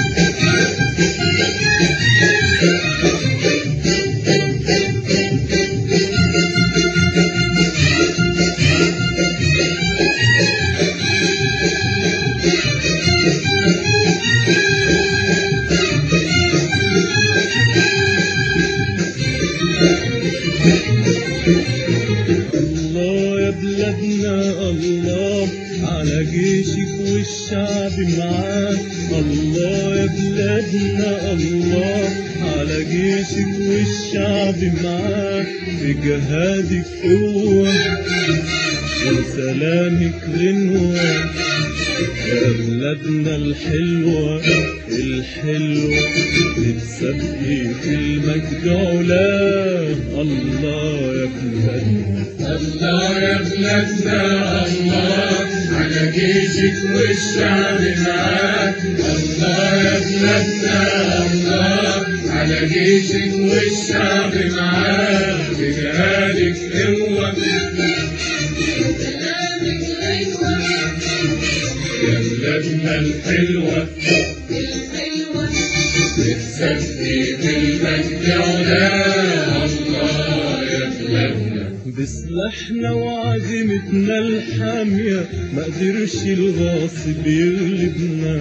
الله يا بلادنا الله على جيشك والشعب معاك الله يا بلادنا الله على جيشك والشعب معاك في جهادك قوة وسلامك غنوة يا بلادنا الحلوة الحلوة بتسبقي في المجد علاه الله يا بلادنا الله يا بلادنا الله على جيشك والشعب معاك الله يا بلادنا الله على جيشك والشعب معاك بجهادك قوة يا بلادنا الحلوة بتسبي بالمجد علاه الله يا بلادنا بسلاحنا وعزيمتنا الحامية ما قدرش الغاصب يغلبنا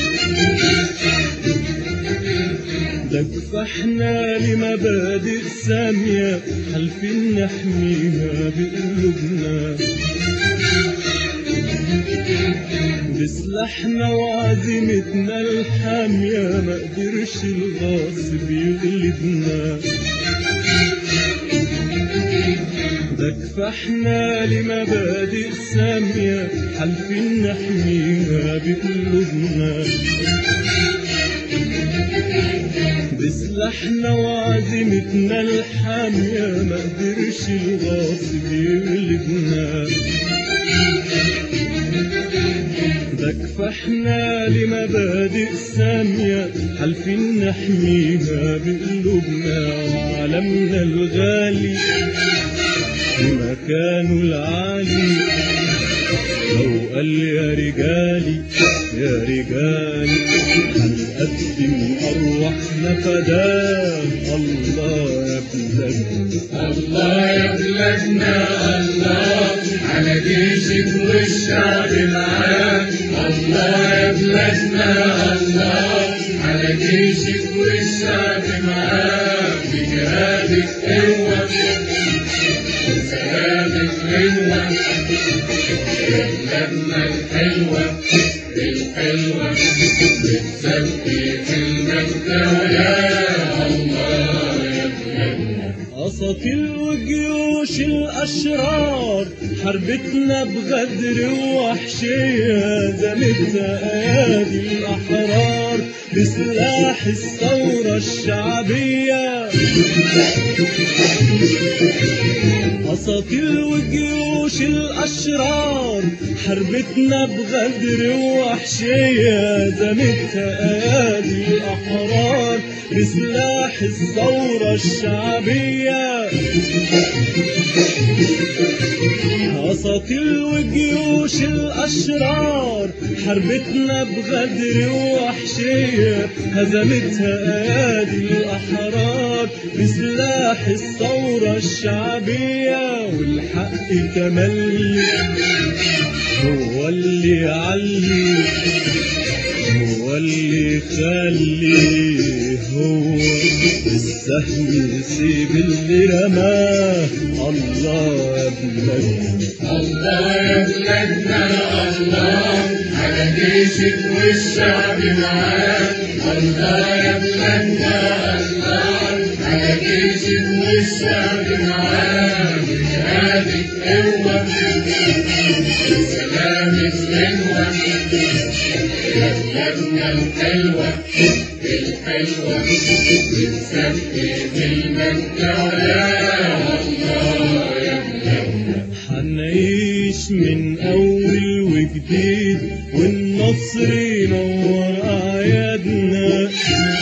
ده كفاحنا لمبادئ سامية حالفين نحميها بقلوبنا بسلاحنا وعزيمتنا الحامية ما قدرش الغاصب يغلبنا ده كفاحنا لمبادئ سامية حالفين نحميها بقلوبنا بسلاحنا وعزيمتنا الحامية ما قدرش الغاصب يغلبنا ده كفاحنا لمبادئ سامية حالفين نحميها بقلوبنا وعلمنا الغالي بمكانه العالي لو قال يا رجالي يا رجالي هنقدم أرواحنا فداه الله يا بلادنا الله يا بلادنا الله على جيشك والشعب معاك الله يا بلادنا الله على جيشك والشعب معاك بجهادك قوة وسلامك قوة يا بلادنا الحلوة الحلوة بتسبي في المجد يا الله يا بلادنا أساطير وجيوش الأشرار حربتنا بغدر ووحشية زمتها أيادي الأحرار بسلاح الثورة الشعبية أساطير وجيوش الأشرار حربتنا بغدر ووحشية زمتها أيادي الأحرار بسلاح الثورة الشعبية أساطير وجيوش الأشرار حربتنا بغدر ووحشية هزمتها أيادي الأحرار بسلاح الثورة الشعبية والحق تملي هو اللي يعلي هو اللي يخلي هو السهم يسيب اللي رماه الله يا بلادنا الله يا بلادنا الله على جيشك والشعب معاك الله يا بلادنا الله على جيشك والشعب معاك بجهادك قوة سلامك غنوة يا بلادنا الحلوة الحلوة بتسبي بالمجد يا الله يا بلادنا حنعيش من أول وجديد والنصر ينور أعيادنا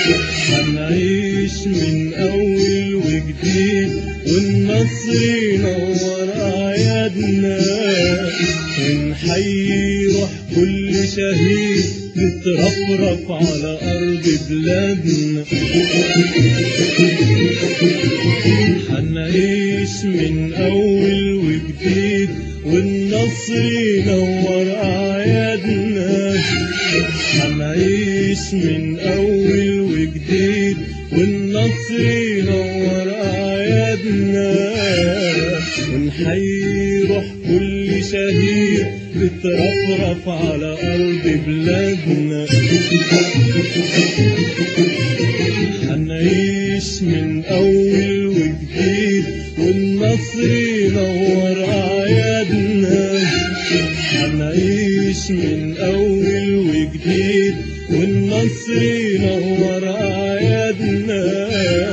حنعيش من أول وجديد والنصر ينور أعيادنا ونحيي روح كل شهيد بترفرف على أرض بلادنا حنعيش من أول وجديد والنصر ينور أعيادنا حنعيش من أول وجديد والنصر ينور أعيادنا ونحيي روح كل شهيد بترفرف على أرض بلادنا هنعيش من أول وجديد والنصر ينور أعيادنا هنعيش من أول وجديد والنصر ينور أعيادنا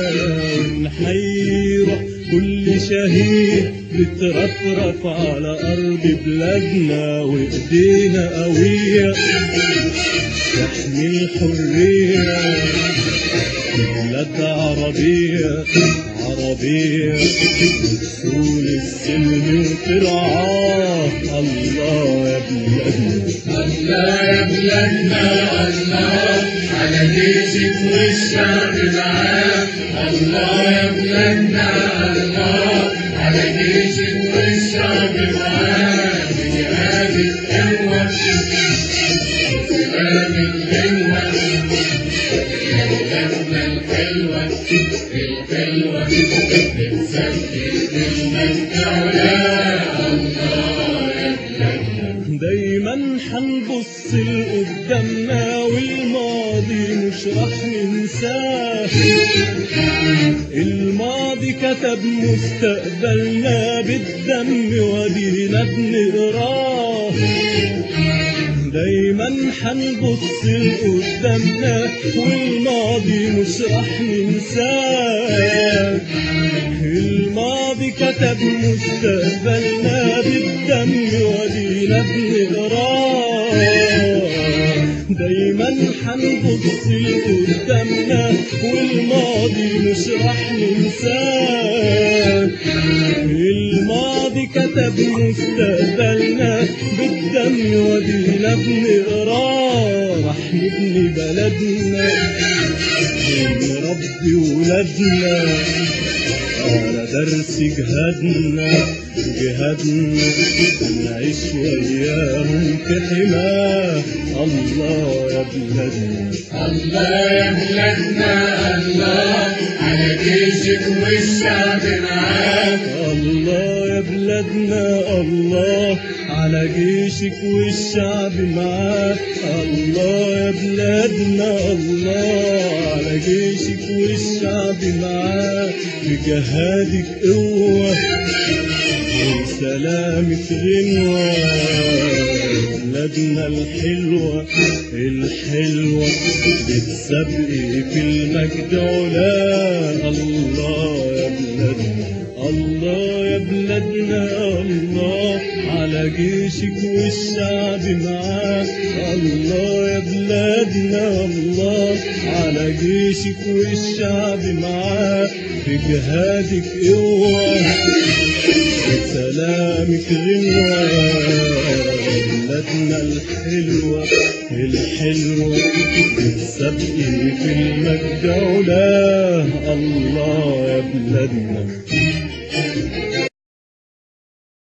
ونحيي روح كل شهيد بترفرف على أرض بلادنا وإيدينا قوية تحمي الحرية بلاد عربية عربية بتسول السلم وترعاه الله يا بلادنا الله يا بلادنا الله على جيشك والشعب معاك الله يا بلادنا الله على جيشك والشعب معاك بجهاد القوة سلام الهوة يا بلادنا الحلوة الحلوة بتسبح بالمجد علا الله يا بلادنا دايما حنبص لقدامنا والماضي مش راح ننساه الماضي كتب مستقبلنا بالدم ودينا بنقراه دايما حنبص لقدامنا والماضي مش راح ننساه الماضي كتب مستقبلنا بالدم ودينا بنقراه دايما حنبص لقدامنا والماضي مش راح ننساه الماضي كتب مستقبلنا بالدم ودينا بنقراه راح نبني بلدنا ونربي ولادنا على درس جهادنا جهادنا نعيش وياهم في حماه الله يا بلادنا الله يا بلادنا الله على جيشك والشعب معاك الله يا بلادنا الله على جيشك والشعب معاك الله يا بلادنا الله على جيشك والشعب معاك بجهادك قوة وسلامك غنوة بلادنا الحلوة الحلوة بتسابقي في المجد علا الله يا بلادنا الله يا بلادنا الله على جيشك والشعب معاك الله يا بلادنا الله على جيشك والشعب معاك في جهادك قوة سلامك غنوة بلادنا الحلوة الحلوة بتسابقي في المجد علا الله يا بلادنا